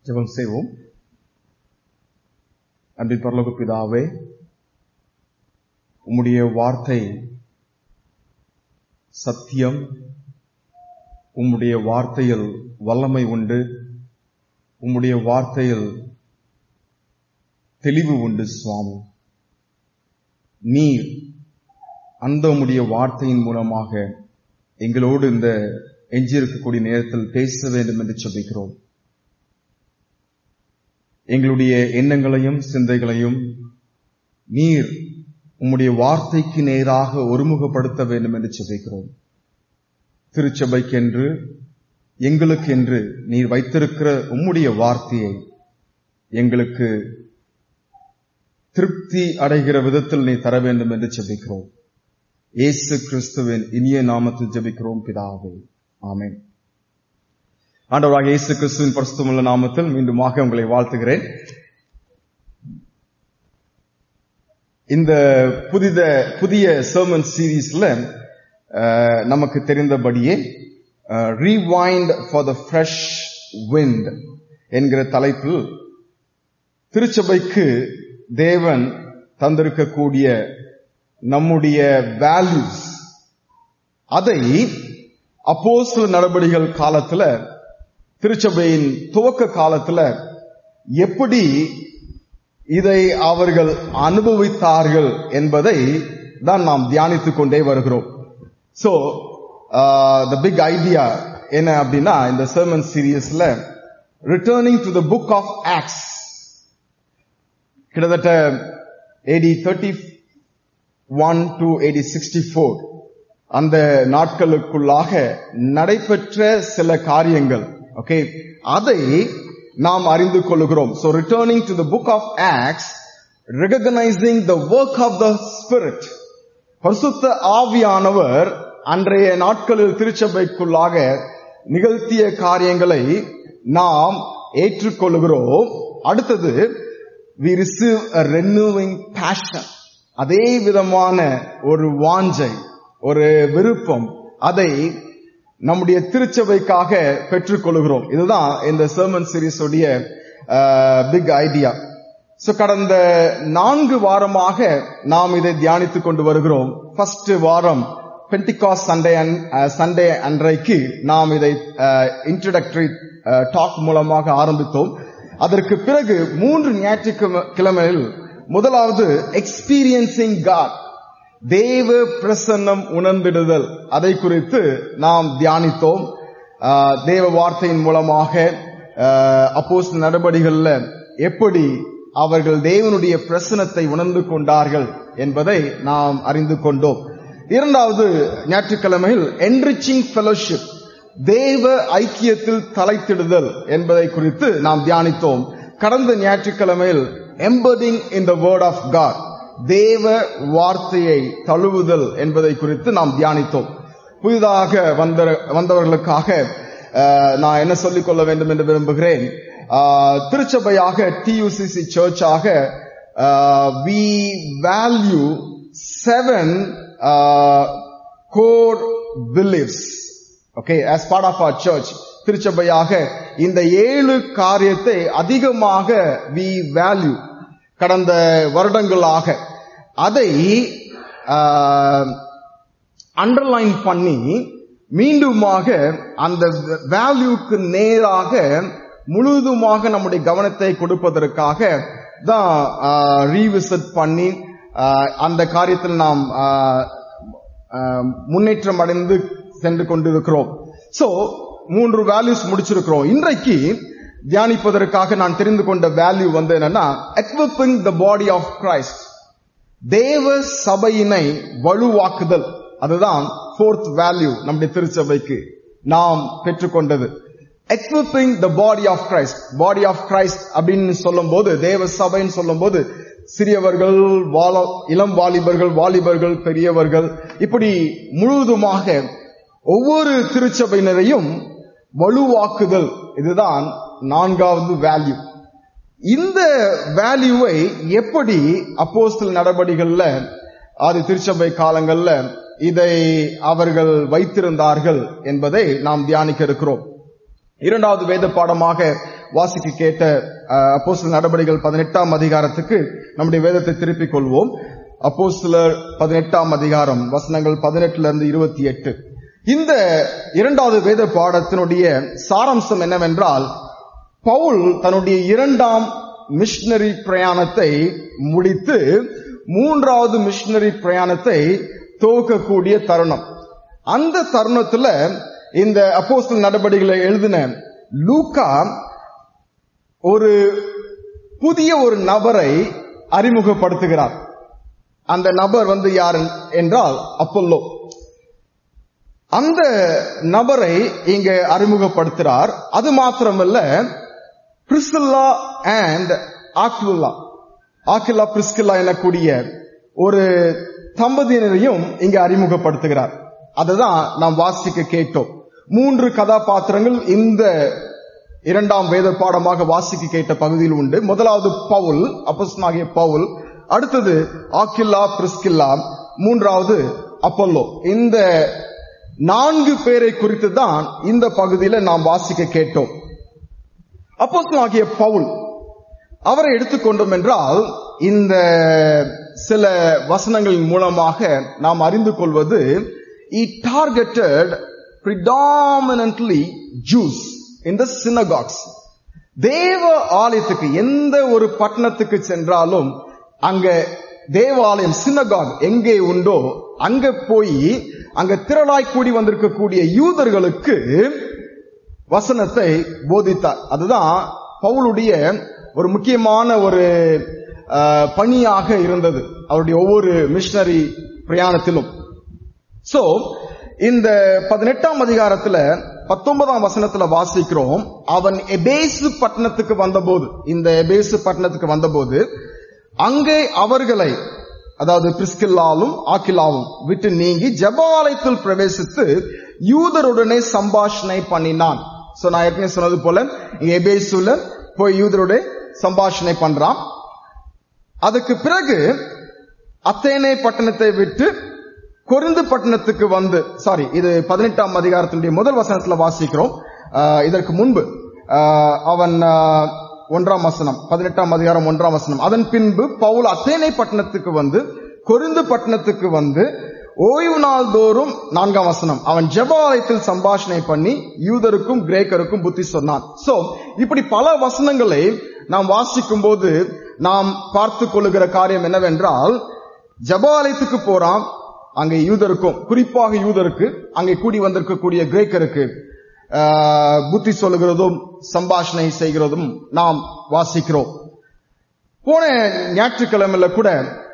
ஜெபம் செய்வோம் அன்பின் பரலோக பிதாவே உம்முடைய வார்த்தை சத்தியம் உம்முடைய வார்த்தையில் வல்லமை உண்டு உம்முடைய வார்த்தையில் தெளிவு உண்டு சுவாமி நீர் அந்த உம்முடைய வார்த்தையின் மூலமாக எங்களோடு இந்த எஞ்சியிருக்கக்கூடிய நேரத்தில் பேச வேண்டும் என்று சொல்லிக்கிறோம் எங்களுடைய எண்ணங்களையும் சிந்தைகளையும் நீர் உம்முடைய வார்த்தைக்கு நேராக ஒருமுகப்படுத்த வேண்டும் என்று சொல்லிக்கிறோம் திருச்சபைக்கென்று எங்களுக்கென்று நீர் வைத்திருக்கிற உம்முடைய வார்த்தையை எங்களுக்கு திருப்தி அடைகிற விதத்தில் நீ தர வேண்டும் என்று ஜெபிக்கிறோம் இயேசு கிறிஸ்துவின் இனிய நாமத்தில் ஜெபிக்கிறோம் பிதாவே ஆமென் ஆண்டவராக இயேசு கிறிஸ்துவின் பரிசுத்தமுள்ள நாமத்தில் மீண்டுமாக உங்களை வாழ்த்துகிறேன் இந்த புதித புதிய சர்மன் சீரீஸ்ல நமக்கு தெரிந்தபடியே rewind for the fresh wind என்கிற தலைப்பில் திருச்சபைக்கு தேவன் தந்திருக்கக்கூடிய நம்முடைய வேல்யூஸ் அதை அப்போஸ்தல நடவடிகள் காலத்துல திருச்சபையின் துவக்க காலத்துல எப்படி இதை அவர்கள் அனுபவித்தார்கள் என்பதை தான் நாம் தியானித்துக் கொண்டே வருகிறோம் சோ த பிக் ஐடியா என்ன அப்படின்னா இந்த சர்மன் சீரியஸ்ல returning to the book of Acts கிட்டத்தட்ட AD thirty one to AD sixty four அந்த நாட்களுக்குள்ளாக நடைபெற்ற சில காரியங்கள் ஓகே அதை நாம் அறிந்து கொள்கிறோம் so returning to the book of Acts recognising the work of the spirit பரிசுத்த ஆவியானவர் அன்றைய நாட்களில் திருச்சபைக்குள்ளாக நிகழ்த்திய காரியங்களை நாம் ஏற்றுக்கொள்கிறோம் அடுத்தது we receive a renewing passion அதே விதமான ஒரு வாஞ்சை ஒரு விருப்பம் அதை நம்முடைய திருச்சபைக்காக பெற்றுக்கொள்கிறோம் இதுதான் இந்த சர்மன் சீரீஸ் உடைய பிக் ஐடியா சோ கடந்த நான்கு வாரமாக நாம் இதை தியானித்துக் கொண்டு வருகிறோம் ஃபர்ஸ்ட் வாரம் பென்டிகாஸ் சண்டே சண்டே அன்றைக்கு நாம் இதை இன்ட்ரடக்டரி டாக் மூலமாக ஆரம்பித்தோம் அதற்கு பிறகு மூன்று ஞாயிற்றுக்கிழமையில் முதலாவது எக்ஸ்பீரியன்சிங் காட் தேவ பிரசன்னம் உணர்ந்திடுதல் அதை குறித்து நாம் தியானித்தோம் தேவ வார்த்தையின் மூலமாக அப்போஸ் நடவடிக்கைகள்ல எப்படி அவர்கள் தேவனுடைய பிரசனத்தை உணர்ந்து கொண்டார்கள் என்பதை நாம் அறிந்து கொண்டோம் இரண்டாவது ஞாயிற்றுக்கிழமையில் என்ரிச்சிங் ஃபெலோஷிப் தேவ ஐக்கியத்தில் தலைத்திடுதல் என்பதை குறித்து நாம் தியானித்தோம் கடந்த ஞாயிற்றுக்கிழமையில் embodying in the word of God தேவ வார்த்தையை தழுவுதல் என்பதை குறித்து நாம் தியானித்தோம் புதிதாக வந்த வந்தவர்களுக்காக நான் என்ன சொல்லிக் கொள்ள வேண்டும் என்று விரும்புகிறேன் திருச்சபையாக டியூசிசி சர்ச்சாக we value seven core believes okay as part of our church திருச்சபையாக இந்த ஏழு காரியத்தை அதிகமாக வி வேல்யூ கடந்த வருடங்களாக அதை அண்டர்லைன் பண்ணி மீண்டுமாக அந்த வேல்யூக்கு நேராக முழுவதுமாக நம்முடைய கவனத்தை கொடுப்பதற்காக தான் ரீவிசிட் பண்ணி அந்த காரியத்தில் நாம் முன்னேற்றம் அடைந்து சென்று கொண்டிருக்கிறோம் சோ மூன்று வேல்யூஸ் முடிச்சிருக்கிறோம் இன்றைக்கு தியானிப்பதற்காக நான் தெரிந்து கொண்ட வேல்யூ வந்து என்னன்னா எக்விப்பிங் த பாடி ஆஃப் கிரைஸ்ட் தேவ சபையினை வலுவாக்குதல் அதுதான் ஃபோர்த் வேல்யூ நம்முடைய திருச்சபைக்கு நாம் பெற்றுக்கொண்டது equipping the body of Christ body of Christ அப்படின்னு சொல்லும் போது தேவ சபைன்னு சொல்லும் போது சிறியவர்கள் இளம் வாலிபர்கள் வாலிபர்கள் பெரியவர்கள் இப்படி முழுவதுமாக ஒவ்வொரு திருச்சபையினரையும் வலுவாக்குதல் இதுதான் நான்காவது வேல்யூ இந்த வேல்யூவை எப்படி அப்போஸ்தல் நடவடிக்கைகள்ல ஆதி திருச்சபை காலங்கள்ல இதை அவர்கள் வைத்திருந்தார்கள் என்பதை நாம் தியானிக்க இருக்கிறோம் இரண்டாவது வேத பாடமாக வாசிக்க கேட்ட அப்போஸ்தலர் நடபடிகள் பதினெட்டாம் அதிகாரத்துக்கு நம்முடைய வேதத்தை திருப்பிக் கொள்வோம் அப்போஸ்தலர் பதினெட்டாம் அதிகாரம் வசனங்கள் பதினெட்டுல இருந்து இருபத்தி எட்டு இந்த இரண்டாவது வேத பாடத்தினுடைய சாராம்சம் என்னவென்றால் பவுல் தன்னுடைய இரண்டாம் மிஷனரி பிரயாணத்தை முடித்து மூன்றாவது மிஷனரி பிரயாணத்தை துவக்கக்கூடிய தருணம் அந்த தருணத்துல இந்த அப்போஸ்தல நடவடிக்கைகளை எழுதின லூக்கா ஒரு புதிய ஒரு நபரை அறிமுகப்படுத்துகிறார் அந்த நபர் வந்து யார் என்றால் அப்பல்லோ அந்த நபரை இங்க அறிமுகப்படுத்துறார் அது மாத்திரமல்ல Priscilla and Aquila Aquila Priscilla எனக்கூடிய ஒரு தம்பதியினரையும் இங்க அறிமுகப்படுத்துகிறார் அதுதான் நாம் வாசிக்க கேட்டோம் மூன்று கதாபாத்திரங்கள் இந்த இரண்டாம் வேத பாடமாக வாசிக்க கேட்ட பகுதியில் உண்டு முதலாவது பவுல் அப்பஸ்னாகிய பவுல் அடுத்தது ஆக்கில்லா பிரிஸ்கில்லா மூன்றாவது அப்பல்லோ இந்த நான்கு பேரை குறித்து தான் இந்த பகுதியில நாம் வாசிக்க கேட்டோம் அப்போஸ்தலனாகிய பவுல் அவரை எடுத்துக்கொண்டோம் என்றால் இந்த சில வசனங்களின் மூலமாக நாம் அறிந்து கொள்வது he targeted predominantly Jews in the synagogues தேவ ஆலயத்துக்கு எந்த ஒரு பட்டணத்துக்கு சென்றாலும் அங்க தேவாலயம் சினகாக் எங்கே உண்டோ அங்க போய் அங்க திரளாய் கூடி வந்திருக்கக்கூடிய யூதர்களுக்கு வசனத்தை போதித்தார் அதுதான் பவுலுடைய ஒரு முக்கியமான ஒரு பணியாக இருந்தது அவருடைய ஒவ்வொரு மிஷனரி பிரயாணத்திலும் சோ இந்த பதினெட்டாம் அதிகாரத்துல பத்தொன்பதாம் வசனத்துல வாசிக்கிறோம் அவன் எபேசு பட்டணத்துக்கு வந்தபோது இந்த எபேசு பட்டணத்துக்கு வந்தபோது அங்கே அவர்களை அதாவது பிரிஸ்கில்லாலும் ஆக்கிலாவும் விட்டு நீங்கி ஜபாலயத்தில் பிரவேசித்து யூதருடனே சம்பாஷணை பண்ணினான் சோ நான் ஏற்கனவே சொன்னது போல எபேசுல போய் யூதருடைய சம்பாஷணை பண்றான் அதுக்கு பிறகு அத்தேனே பட்டணத்தை விட்டு கொருந்து பட்டணத்துக்கு வந்து சாரி இது பதினெட்டாம் அதிகாரத்தினுடைய முதல் வசனத்துல வாசிக்கிறோம் இதற்கு முன்பு அவன் ஒன்றாம் வசனம் பதினெட்டாம் அதிகாரம் ஒன்றாம் வசனம் அதன் பின்பு பவுல் அத்தேனை பட்டணத்துக்கு வந்து கொருந்து பட்டணத்துக்கு வந்து ஓய்வு நாள் தோறும் நான்காம் வசனம் அவன் ஜபாலயத்தில் சம்பாஷணை பண்ணி யூதருக்கும் கிரேக்கருக்கும் புத்தி சொன்னான் சோ இப்படி பல வசனங்களை நாம் வாசிக்கும் போது நாம் பார்த்து கொள்ளுகிற காரியம் என்னவென்றால் ஜபாலயத்துக்கு போறான் அங்கே யூதருக்கும் குறிப்பாக யூதருக்கு அங்கே கூடி வந்திருக்கக்கூடிய கிரேக்கருக்கு புத்தி சொல்லுகிறதும் சம்பாஷணை செய்கிறதும் நாம் வாசிக்கிறோம் போன ஞாயிற்றுக்கிழமையில கூட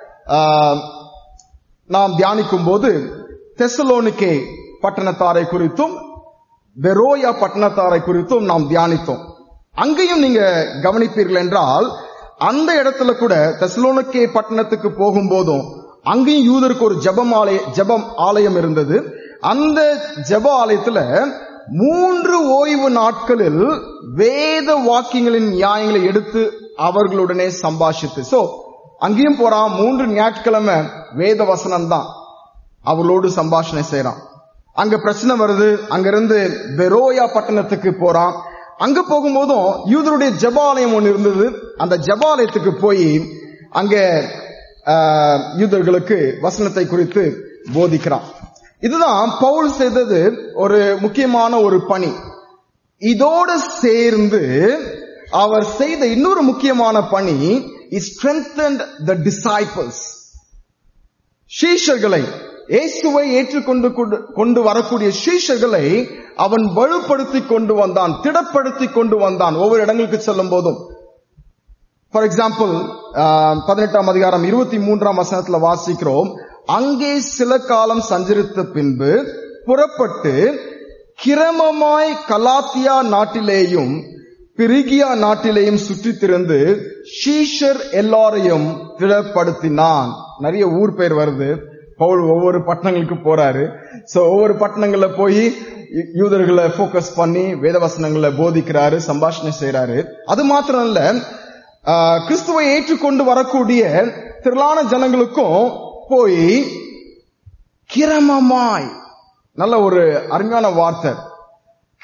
நாம் தியானிக்கும் போது தெசலோனிக்கே பட்டணத்தாரை குறித்தும் பெரோயா பட்டணத்தாரை குறித்தும் நாம் தியானித்தோம் அங்கேயும் நீங்க கவனிப்பீர்கள் என்றால் அந்த இடத்துல கூட தெசலோனிக்கே பட்டணத்துக்கு போகும்போதும் அங்கேயும் யூதருக்கு ஒரு ஜபம் ஆலய ஜபம் ஆலயம் இருந்தது அந்த ஜப ஆலயத்துல மூன்று ஓய்வு நாட்களில் வேத வாக்கியங்களின் நியாயங்களை எடுத்து அவர்களுடனே சம்பாஷித்து சோ அங்கேயும் போறான் மூன்று ஞாயிற்றுக்கிழமை வேத வசனம் தான் அவர்களோடு சம்பாஷணை செய்யறான் அங்க பிரச்சனை வருது அங்கிருந்து பெரோயா பட்டணத்துக்கு போறான் அங்க போகும்போதும் யூதருடைய ஜபாலயம் ஒன்று இருந்தது அந்த ஜபாலயத்துக்கு போய் அங்க யூதர்களுக்கு வசனத்தை குறித்து போதிக்கிறான் இதுதான் பவுல் செய்தது ஒரு முக்கியமான ஒரு பணி இதோடு சேர்ந்து அவர் செய்த இன்னொரு முக்கியமான பணி strengthened the disciples ஷீஷர்களை இயேசுவை ஏற்றுக்கொண்டு கொண்டு வரக்கூடிய ஷீஷர்களை அவன் வலுப்படுத்தி கொண்டு வந்தான் திடப்படுத்தி கொண்டு வந்தான் ஒவ்வொரு இடங்களுக்கு செல்லும் போதும் ஃபார் எக்ஸாம்பிள் பதினெட்டாம் அதிகாரம் இருபத்தி மூன்றாம் வசனத்துல வாசிக்கிறோம் அங்கே சில காலம் சஞ்சரித்த பின்பு புறப்பட்டு கிரமமாய் கலாத்தியா நாட்டிலேயும் பிரிகியா நாட்டிலேயும் சுற்றி திருந்து ஷீஷர் எல்லாரையும் திடப்படுத்தினான் நிறைய ஊர் பேர் வருது பவுல் ஒவ்வொரு பட்டணங்களுக்கு போறாரு சோ ஒவ்வொரு பட்டணங்கள்ல போய் யூதர்களை போக்கஸ் பண்ணி வேதவசனங்களை போதிக்கிறாரு சம்பாஷணை செய்யறாரு அது மாத்திரம் இல்ல கிறிஸ்துவை ஏற்றுக்கொண்டு வரக்கூடிய திரளான ஜனங்களுக்கும் போய் கிரமமாய் நல்ல ஒரு அருமையான வார்த்தை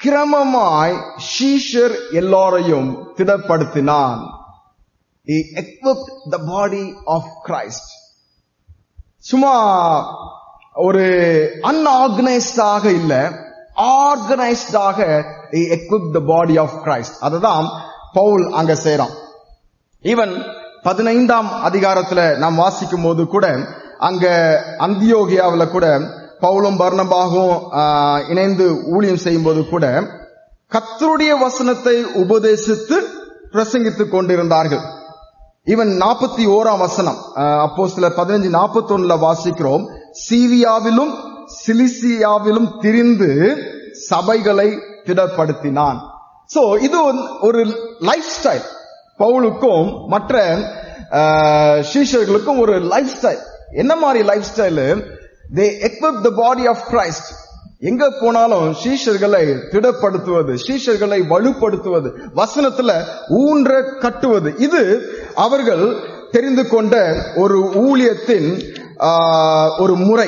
கிரமமாய் ஷீஷர் எல்லாரையும் திடப்படுத்தினான் He equipped the body of Christ. சும்மா ஒரு அன்ஆர்கனைஸ்டாக இல்ல ஆர்கனைஸ்டாக equip the body of Christ. அதுதான் பவுல் அங்க செய்றான் ஈவன் பதினைந்தாம் அதிகாரத்துல நாம் வாசிக்கும் போது கூட அங்க அந்தியோகியாவுல கூட பவுலும் பர்ணபாகவும் ஆஹ், இணைந்து ஊழியம் செய்யும் போது கூட கத்தருடைய வசனத்தை உபதேசித்து பிரசங்கித்துக் கொண்டிருந்தார்கள் ஈவன் நாற்பத்தி ஓராம் வசனம் அப்போ சில பதினஞ்சு நாற்பத்தி ஒண்ணுல வாசிக்கிறோம் சீரியாவிலும் சிலிசியாவிலும் திரிந்து சபைகளை திடப்படுத்தினான் சோ இது ஒரு- ஒரு லைஃப் ஸ்டைல் பவுலுக்கும் மற்ற சீஷர்களுக்கும் ஒரு லைஃப் ஸ்டைல் என்ன மாதிரி lifestyle they equip the body of Christ எங்க போனாலும் சீஷர்களை திடப்படுத்துவது சீஷர்களை வலுப்படுத்துவது வசனத்துல ஊன்ற கட்டுவது இது அவர்கள் தெரிந்து கொண்ட ஒரு ஊழியத்தின் ஆஹ், ஒரு முறை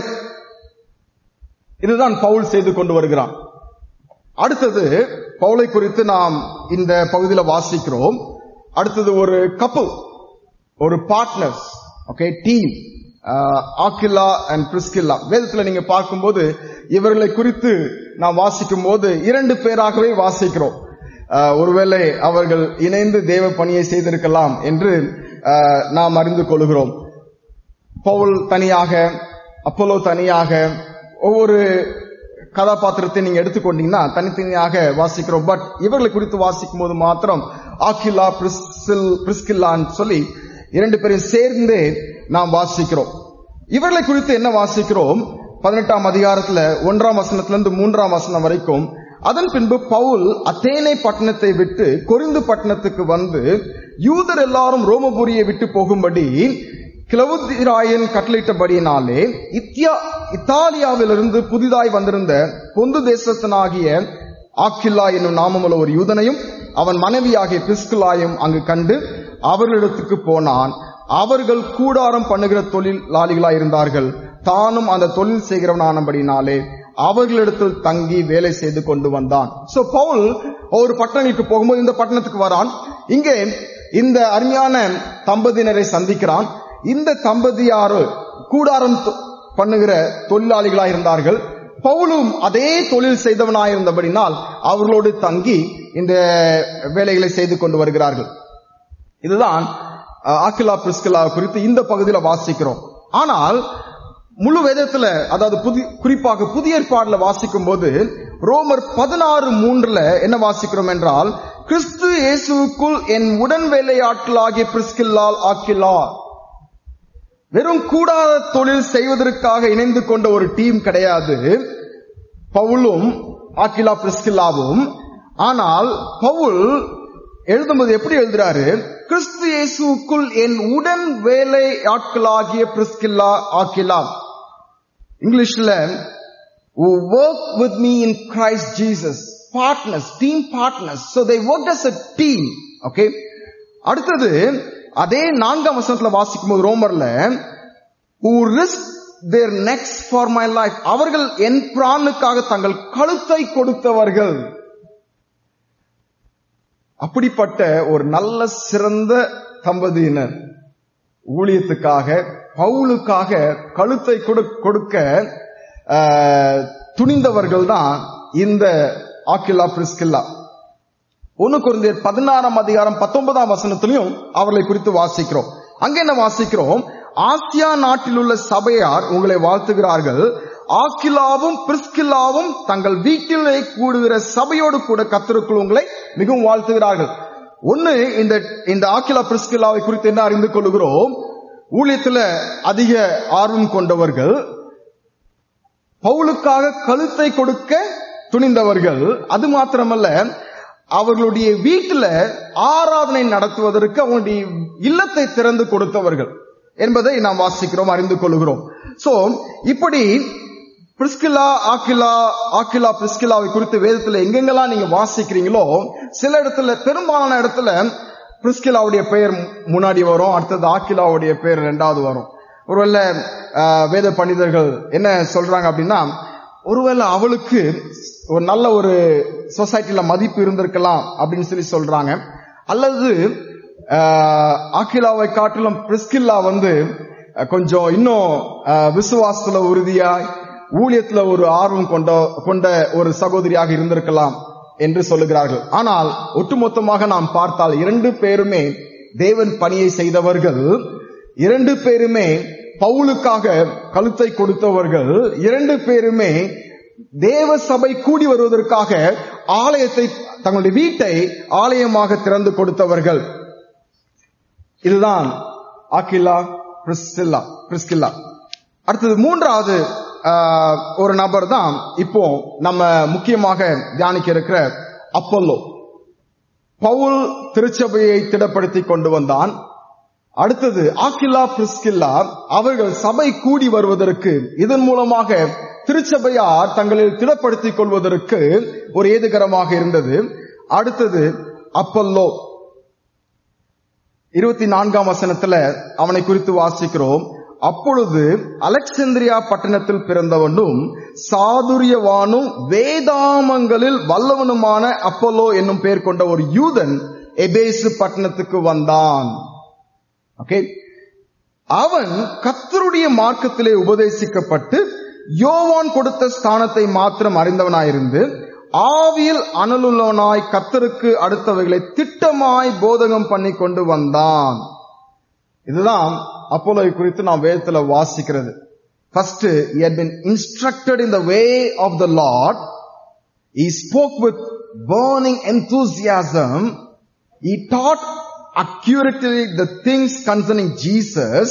இதுதான் பவுல் செய்து கொண்டு வருகிறான் அடுத்தது பவுலை குறித்து நாம் இந்த பகுதியில வாசிக்கிறோம் அடுத்தது ஒரு கப்பல் ஒரு partners okay team Aquila and Priscilla வேதத்துல நீங்க பார்க்கும்போது இவர்களை குறித்து நாம் வாசிக்கும் போது இரண்டு பேராகவே வாசிக்கிறோம் ஆஹ், ஒருவேளை அவர்கள் இணைந்து தேவ பணியை செய்திருக்கலாம் என்று ஆஹ், நாம் அறிந்து கொள்கிறோம் பவுல் தனியாக அப்போலோ தனியாக ஒவ்வொரு கதாபாத்திரத்தை நீங்க எடுத்துக்கொண்டீங்கன்னா தனித்தனியாக வாசிக்கிறோம் பட் இவர்களை குறித்து வாசிக்கும் போது மாத்திரம் ஆக்கிலா பிரிஸ்கில் பிரிஸ்கில்லான்னு சொல்லி இரண்டு பேரையும் சேர்ந்து நாம் வாசிக்கிறோம் இவர்களை குறித்து என்ன வாசிக்கிறோம் பதினெட்டாம் அதிகாரத்துல ஒன்றாம் வசனத்திலிருந்து மூன்றாம் வசனம் வரைக்கும் அதன் பின்பு பவுல் அத்தேனை பட்டணத்தை விட்டு கொரிந்து பட்டணத்துக்கு வந்து யூதர் எல்லாரும் ரோமபுரியை விட்டு போகும்படி கிளவுதிராயன் கட்டளையிட்டபடியினாலே இத்தியா இத்தாலியாவிலிருந்து புதிதாய் வந்திருந்த பொந்து தேசத்தனாகிய ஆக்கில்லா என்னும் நாமமுள்ள ஒரு யூதனையும் அவன் மனைவியாகிய பிஸ்குலாயும் அங்கு கண்டு அவர்களிடத்துக்கு போனான் அவர்கள் கூடாரம் பண்ணுகிற தொழிலாளிகளாய் இருந்தார்கள் தானும் அந்த தொழில் செய்கிறவனானபடினாலே அவர்களிடத்தில் தங்கி வேலை செய்து கொண்டு வந்தான் சோ பவுல் ஒரு பட்டணங்களுக்கு போகும்போது இந்த பட்டணத்துக்கு வரான் இங்கே இந்த அருமையான தம்பதியினரை சந்திக்கிறான் இந்த தம்பதியாரு கூடாரம் தொ- பண்ணுகிற தொழிலாளிகளாய் இருந்தார்கள் பவுலும் அதே தொழில் செய்தவனாய் இருந்தபடினால் அவர்களோடு தங்கி இந்த வேலைகளை செய்து கொண்டு வருகிறார்கள் இதுதான் அஹ், ஆக்கிலா பிரிஸ்கிலா குறித்து இந்த பகுதியில வாசிக்கிறோம் ஆனால் முழு வேதத்துல அதாவது புதி குறிப்பாக புதிய ஏற்பாடுல வாசிக்கும் போது ரோமர் பதினாறு மூன்றுல என்ன வாசிக்கிறோம் என்றால் கிறிஸ்து இயேசுவுக்குள் என் உடன் வேலையாட்களாகிய பிரிஸ்கில்லால் ஆக்கிலா வெறும் கூடாத தொழில் செய்வதற்காக இணைந்து கொண்ட ஒரு டீம் கிடையாது பவுலும் ஆக்கிலா பிரிஸ்கில்லாவும் ஆனால் பவுல் எழுதும்போது எப்படி எழுதுறாரு கிறிஸ்து இயேசுவுக்குள் என் உடன் வேலை ஆட்களாகிய பிரிஸ்கில்லா ஆக்கிலா இங்கிலீஷ்ல who work with me in Christ Jesus partners team partners so they worked as a team okay அடுத்தது அதே நான்காம் வசனத்துல வாசிக்கும் போது ரோமர்ல who risk their necks for my life அவர்கள் என் பிராணுக்காக தங்கள் கழுத்தை கொடுத்தவர்கள் அப்படிப்பட்ட ஒரு நல்ல சிறந்த தம்பதியினர் ஊழியத்துக்காக பவுலுக்காக கழுத்தை கொடு- கொடுக்க ஆஹ், துணிந்தவர்கள் தான் இந்த ஆக்கிலா பிரிஸ்கில்லா ஒன்னு குருந்தியர் பதினாறாம் அதிகாரம் பத்தொன்பதாம் வசனத்திலையும் அவர்களை குறித்து வாசிக்கிறோம் அங்க என்ன வாசிக்கிறோம் ஆசியா நாட்டில் உள்ள சபையார் உங்களை வாழ்த்துகிறார்கள் ஆக்கிலாவும் பிரிஸ்கில்லாவும் தங்கள் வீட்டிலே கூடுகிற சபையோடு கூட கத்தருக்குள் உங்களை மிகவும் வாழ்த்துகிறார்கள் ஒன்னு இந்த இந்த ஆக்கிலா பிரிஸ்கில்லாவை குறித்து என்ன அறிந்து கொள்கிறோம் ஊழியத்துல அதிக ஆர்வம் கொண்டவர்கள் பவுலுக்காக கழுத்தை கொடுக்க துணிந்தவர்கள் அது மாத்திரமல்ல அவர்களுடைய வீட்டுல ஆராதனை நடத்துவதற்கு அவங்களுடைய இல்லத்தை திறந்து கொடுத்தவர்கள் என்பதை நாம் வாசிக்கிறோம் அறிந்து கொள்கிறோம் சோ இப்படி பிரிஸ்கிலா ஆக்கிலா ஆக்கிலா பிரிஸ்கிலாவை குறித்து வேதத்துல எங்கெங்கெல்லாம் நீங்க வாசிக்கிறீங்களோ சில இடத்துல பெரும்பாலான இடத்துல பிரிஸ்கிலாவுடைய பெயர் முன்னாடி வரும் அடுத்தது ஆக்கிலாவுடைய பெயர் ரெண்டாவது வரும் ஒருவேளை ஆஹ், வேத பண்டிதர்கள் என்ன சொல்றாங்க அப்படின்னா ஒருவேளை அவளுக்கு ஒரு நல்ல ஒரு சொசைட்டில மதிப்பு இருந்திருக்கலாம் அப்படின்னு சொல்லி சொல்றாங்க அல்லது ஆஹ், ஆக்கிலாவை காட்டிலும் பிரிஸ்கில்லா வந்து அஹ், கொஞ்சம் இன்னும் ஆஹ், விசுவாசத்துல உறுதியாய் ஊழியத்துல ஒரு ஆர்வம் கொண்ட கொண்ட ஒரு சகோதரியாக இருந்திருக்கலாம் என்று சொல்லுகிறார்கள் ஆனால் ஒட்டுமொத்தமாக நாம் பார்த்தால் இரண்டு பேருமே தேவன் பணியை செய்தவர்கள் இரண்டு பேருமே பவுலுக்காக கழுத்தை கொடுத்தவர்கள் இரண்டு பேருமே தேவ சபை கூடி வருவதற்காக ஆலயத்தை தங்களுடைய வீட்டை ஆலயமாக திறந்து கொடுத்தவர்கள் இதுதான் ஆக்கில்லா பிரிஸ்கில்லா பிரிஸ்கில்லா அடுத்தது மூன்றாவது ஆஹ், ஒரு நபர் தான் இப்போ நம்ம முக்கியமாக தியானிக்க இருக்கிற அப்பல்லோ பவுல் திருச்சபையை திடப்படுத்தி கொண்டு வந்தான் அடுத்தது ஆக்கில்லா பிரிஸ்கில்லா அவர்கள் சபை கூடி வருவதற்கு இதன் மூலமாக திருச்சபையார் தங்களில் திடப்படுத்திக் கொள்வதற்கு ஒரு ஏதுகரமாக இருந்தது அடுத்தது அப்பல்லோ இருபத்தி நான்காம் வசனத்துல அவனை குறித்து வாசிக்கிறோம் அப்பொழுது அலெக்சந்திரியா பட்டணத்தில் பிறந்தவனும் சாதுரியவானும் வேதாமங்களில் வல்லவனுமான அப்பல்லோ என்னும் பெயர் கொண்ட ஒரு யூதன் எபேசு பட்டணத்துக்கு வந்தான் ஓகே அவன் கத்தருடைய மார்க்கத்திலே உபதேசிக்கப்பட்டு யோவான் கொடுத்த ஸ்தானத்தை மாத்திரம் அறிந்தவனாயிருந்து ஆவியில் அனலுள்ளவனாய் கத்தருக்கு அடுத்தவைகளை திட்டமாய் போதகம் பண்ணி கொண்டு வந்தான் இதுதான் அப்போலோவை குறித்து நாம் வேதத்துல வாசிக்கிறது first he had been instructed in the way of the lord he spoke with burning enthusiasm he taught accurately the things concerning jesus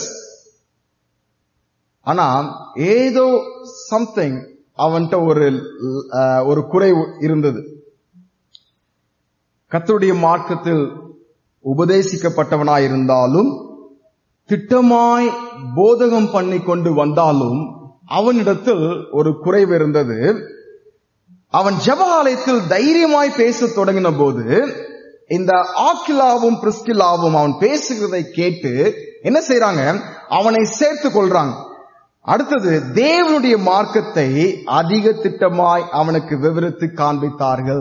ஆனா ஏதோ சம்திங் அவன்கிட்ட ஒரு அஹ், ஒரு குறை இருந்தது கர்த்தருடைய மார்க்கத்தில் உபதேசிக்கப்பட்டவனாயிருந்தாலும் திட்டமாய் போதகம் பண்ணி கொண்டு வந்தாலும் அவனிடத்தில் ஒரு குறைவு இருந்தது அவன் ஜெப ஆலயத்தில் தைரியமாய் பேசத் தொடங்கின போது இந்த ஆக்கிலாவும் பிரிஸ்கிலாவும் அவன் பேசுகிறதை கேட்டு என்ன செய்றாங்க அவனை சேர்த்துக் கொள்றாங்க அடுத்தது தேவனுடைய மார்க்கத்தை அதிக திட்டமாய் அவனுக்கு விவரித்து காண்பித்தார்கள்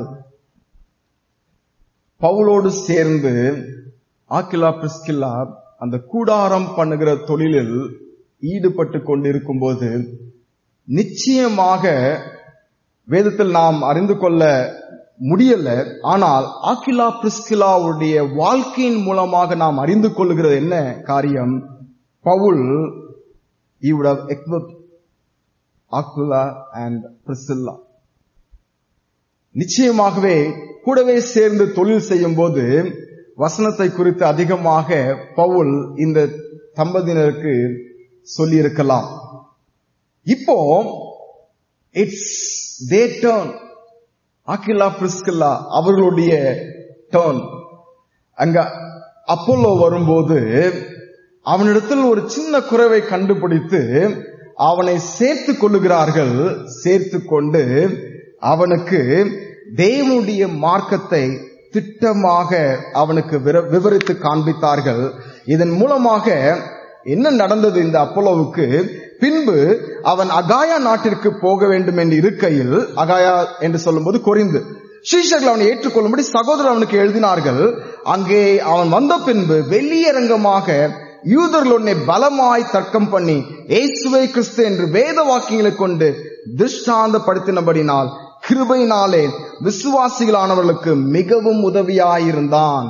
பவுலோடு சேர்ந்து ஆக்கிலா பிரிஸ்கில்லா அந்த கூடாரம் பண்ணுகிற தொழிலில் ஈடுபட்டு கொண்டிருக்கும் போது நிச்சயமாக வேதத்தில் நாம் அறிந்து கொள்ள முடியல ஆனால் ஆக்கிலா பிரிஸ்கிலாவுடைய வாழ்க்கையின் மூலமாக நாம் அறிந்து கொள்ளுகிறது என்ன காரியம் Pavul he would have equipped Aquila and Priscilla. நிச்சயமாகவே கூடவே சேர்ந்து தொழில் செய்யும் போது வசனத்தை குறித்து அதிகமாக பவுல் இந்த தம்பதியினருக்கு சொல்லியிருக்கலாம் இப்போ it's their turn Aquila Priscilla அவர்களுடைய டேர்ன் அங்க அப்போலோ வரும்போது அவனிடத்தில் ஒரு சின்ன குறைவை கண்டுபிடித்து அவனை சேர்த்து கொள்ளுகிறார்கள் சேர்த்து கொண்டு அவனுக்கு தேவனுடைய மார்க்கத்தை திட்டமாக அவனுக்கு விர- விவரித்து காண்பித்தார்கள் இதன் மூலமாக என்ன நடந்தது இந்த அப்போலோவுக்கு பின்பு அவன் அகாயா நாட்டிற்கு போக வேண்டும் என்று இருக்கையில் அகாயா என்று சொல்லும்போது கொரிந்து சீஷர்கள் அவனை ஏற்றுக்கொள்ளும்படி சகோதரர் அவனுக்கு எழுதினார்கள் அங்கே அவன் வந்த பின்பு வெளியரங்கமாக யூதர்கள் உன்னை பலமாய் தர்க்கம் பண்ணி இயேசுவை கிறிஸ்து என்று வேத வாக்கியங்களை கொண்டு திருஷ்டாந்தப்படுத்தினபடினால் கிருபையினாலே விசுவாசிகளானவர்களுக்கு மிகவும் உதவியாயிருந்தான்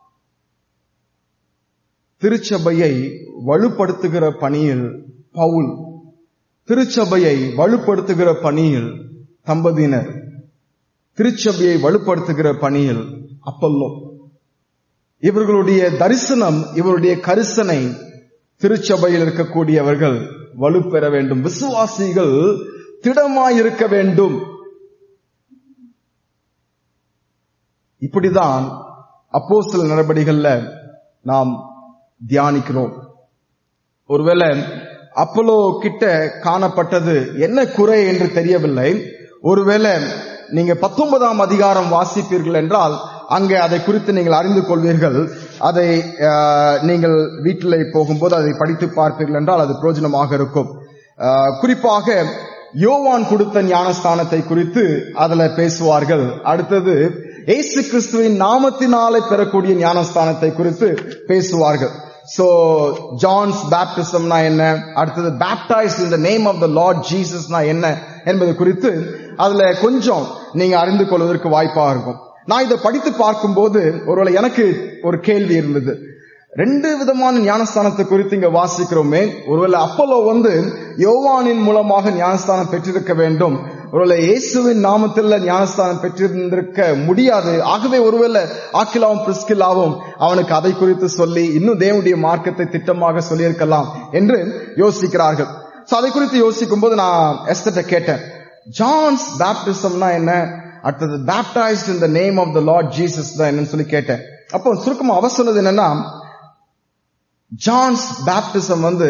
திருச்சபையை வலுப்படுத்துகிற பணியில் பவுல் திருச்சபையை வலுப்படுத்துகிற பணியில் தம்பதியினர் திருச்சபையை வலுப்படுத்துகிற பணியில் அப்பல்லோ இவர்களுடைய தரிசனம் இவருடைய கரிசனை திருச்சபையில் இருக்கக்கூடியவர்கள் வலுப்பெற வேண்டும் விசுவாசிகள் திடமாயிருக்க வேண்டும் இப்படிதான் அப்போஸ்தல நடபடிகள்ல நாம் தியானிக்கிறோம் ஒருவேளை அப்போலோ கிட்ட காணப்பட்டது என்ன குறை என்று தெரியவில்லை ஒருவேளை நீங்க பத்தொன்பதாம் அதிகாரம் வாசிப்பீர்கள் என்றால் அங்கே அதை குறித்து நீங்கள் அறிந்து கொள்வீர்கள் அதை ஆஹ், நீங்கள் வீட்டில் போகும்போது அதை படித்து பார்ப்பீர்கள் என்றால் அது பிரயோஜனமாக இருக்கும் ஆஹ், குறிப்பாக யோவான் கொடுத்த ஞானஸ்தானத்தை குறித்து அதுல பேசுவார்கள் அடுத்தது இயேசு கிறிஸ்துவின் நாமத்தினாலே பெறக்கூடிய ஞானஸ்தானத்தை குறித்து பேசுவார்கள் சோ ஜான்ஸ் பேப்டிசம்னா என்ன அடுத்தது baptise in the name of the Lord ஜீசஸ்னா என்ன என்பது குறித்து அதுல கொஞ்சம் நீங்க அறிந்து கொள்வதற்கு வாய்ப்பாக இருக்கும் நான் இதை படித்து பார்க்கும்போது ஒருவேளை எனக்கு ஒரு கேள்வி இருந்தது ரெண்டு விதமான ஞானஸ்தானத்தை குறித்து இங்க வாசிக்கிறோமே ஒருவேளை அப்போலோ வந்து யோவானின் மூலமாக ஞானஸ்தானம் பெற்றிருக்க வேண்டும் ஒருவேளை இயேசுவின் நாமத்தில் ஞானஸ்தானம் பெற்றிருந்திருக்க முடியாது ஆகவே ஒருவேளை ஆக்கிலாவும் பிரிஸ்கிலாவும் அவனுக்கு அதை குறித்து சொல்லி இன்னும் தேவனுடைய மார்க்கத்தை திட்டமாக சொல்லியிருக்கலாம் என்று யோசிக்கிறார்கள் சோ அதை குறித்து யோசிக்கும் போது நான் எஸ்தட்ட கேட்டேன் ஜான்ஸ் பேப்டிசம்னா என்ன அடுத்தது baptised in the name of the Lord Jesus தான் என்னன்னு சொல்லி கேட்டேன் அப்போ சுருக்கமா அவர் சொன்னது என்னன்னா ஜான்ஸ் பேப்டிசம் வந்து